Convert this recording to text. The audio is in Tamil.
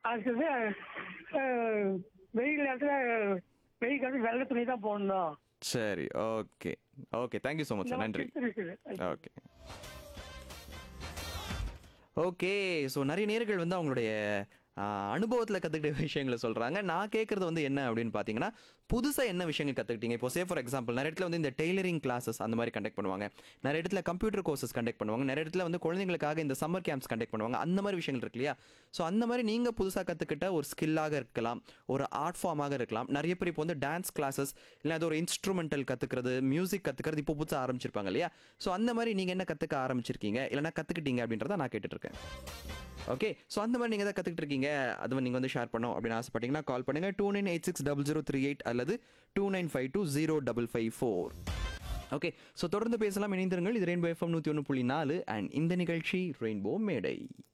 அடுத்தது அஹ், வெயில் நேரத்துல வெயில் காலத்துல வெள்ளை துணி தான் போடணும் சரி okay okay thank you so much இந்த சார் மாதிரி நன்றி tips இருக்குது ஓகே ஓகே ஸோ நிறைய நேர்கள் வந்து அவங்களுடைய அனுபவத்தில் கற்றுக்கிட்ட விஷயங்களை சொல்கிறாங்க நான் கேட்குறது வந்து என்ன அப்படின்னு பார்த்தீங்கன்னா புதுசாக என்ன விஷயங்கள் கற்றுக்கிட்டீங்க இப்போ சே ஃபார் எக்ஸாம்பிள் நிறைய இடத்துல வந்து இந்த டெய்லரிங் கிளாஸஸ் அந்த மாதிரி கண்டக்ட் பண்ணுவாங்க நிறைய இடத்துல கம்ப்யூட்டர் கோர்சஸ் கண்டக்ட் பண்ணுவாங்க நிறைய இடத்துல வந்து குழந்தைங்களுக்காக இந்த சம்மர் கேம்ப்ஸ் கண்டக்ட் பண்ணுவாங்க அந்த மாதிரி விஷயங்கள் இருக்கு இல்லையா ஸோ அந்த மாதிரி நீங்கள் புதுசாக கற்றுக்கிட்ட ஒரு ஸ்கில்லாக இருக்கலாம் ஒரு ஆர்ட் ஃபார்மாக இருக்கலாம் நிறைய பேர் இப்போ வந்து டான்ஸ் கிளாஸஸ் இல்லை அது ஒரு இன்ஸ்ட்ருமெண்டல் கற்றுக்கிறது மியூசிக் கற்றுக்கிறது இப்போ புதுசாக ஆரம்பிச்சிருப்பாங்க இல்லையா ஸோ அந்த மாதிரி நீங்கள் என்ன கற்றுக்க ஆரம்பிச்சிருக்கீங்க இல்லைனா கற்றுக்கிட்டீங்க அப்படின்றத நான் கேட்டுட்டு இருக்கேன் ஓகே ஸோ அந்த மாதிரி நீங்கள் தான் கற்றுக்கிட்டு இருக்கீங்க அது நீங்கள் வந்து ஷேர் பண்ணோம் அப்படின்னு ஆசைப்பட்டீங்கன்னா கால் பண்ணுங்க two nine eight six double zero three eight அல்லது two nine five two zero double five four okay so தொடர்ந்து பேசலாம் இணைந்திருங்கள் இது ரெயின்போ எஃப்எம் நூற்றி ஒன்று புள்ளி நாலு அண்ட் இந்த நிகழ்ச்சி ரெயின்போ மேடை